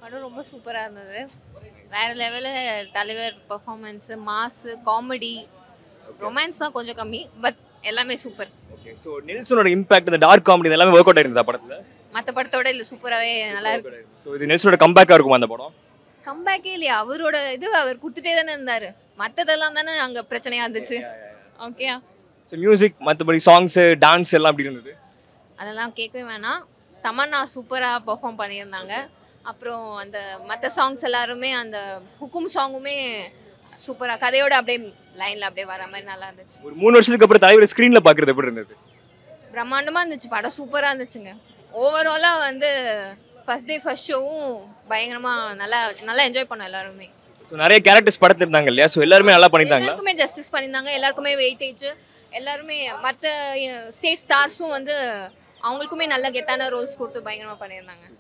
படம் ரொம்ப சூப்பராக இருந்தது வேற லெவலில் தலைவர் பர்ஃபார்மன்ஸு மாஸு காமெடி ரொமான்ஸ் தான் கொஞ்சம் கம்மி பட் எல்லாமே சூப்பர் ஓகே ஸோ நெல்சனோட இம்பாக்ட் இந்த டார்க் காமெடி எல்லாமே ஒர்க் அவுட் ஆயிருந்தா படத்தில் மற்ற படத்தோட இல்லை சூப்பராகவே நல்லா இருக்கு ஸோ இது நெல்சனோட கம்பேக்காக இருக்குமா அந்த படம் கம்பேக்கே இல்லையா அவரோட இது அவர் கொடுத்துட்டே தானே இருந்தார் மற்றதெல்லாம் தானே அங்கே பிரச்சனையாக இருந்துச்சு ஓகே ஸோ மியூசிக் மற்றபடி சாங்ஸு டான்ஸ் எல்லாம் அப்படி இருந்தது அதெல்லாம் கேட்கவே வேணாம் தமன்னா சூப்பராக பெர்ஃபார்ம் பண்ணியிருந்தாங்க அப்புறம் அந்த மற்ற சாங்ஸ் எல்லாருமே அந்த ஹுக்கும் சாங்குமே சூப்பராக கதையோட அப்படியே லைனில் அப்படியே வர மாதிரி நல்லா இருந்துச்சு ஒரு மூணு வருஷத்துக்கு அப்புறம் தலைவர் ஸ்க்ரீனில் பார்க்குறது எப்படி இருந்தது பிரம்மாண்டமாக இருந்துச்சு படம் சூப்பராக இருந்துச்சுங்க ஓவராலாக வந்து ஃபர்ஸ்ட் டே ஃபர்ஸ்ட் ஷோவும் பயங்கரமாக நல்லா நல்லா என்ஜாய் பண்ணோம் எல்லாருமே ஸோ நிறைய கேரக்டர்ஸ் படத்தில் இருந்தாங்க இல்லையா ஸோ எல்லாருமே நல்லா பண்ணியிருந்தாங்களா எல்லாருக்குமே ஜஸ்டிஸ் பண்ணியிருந்தாங்க எல்லாருக்குமே வெயிட்டேஜ் எல்லாருமே மற்ற ஸ்டேட் ஸ்டார்ஸும் வந்து அவங்களுக்குமே நல்ல கெத்தான ரோல்ஸ் கொடுத்து பயங்கரமாக பண்ணியிருந்தாங்க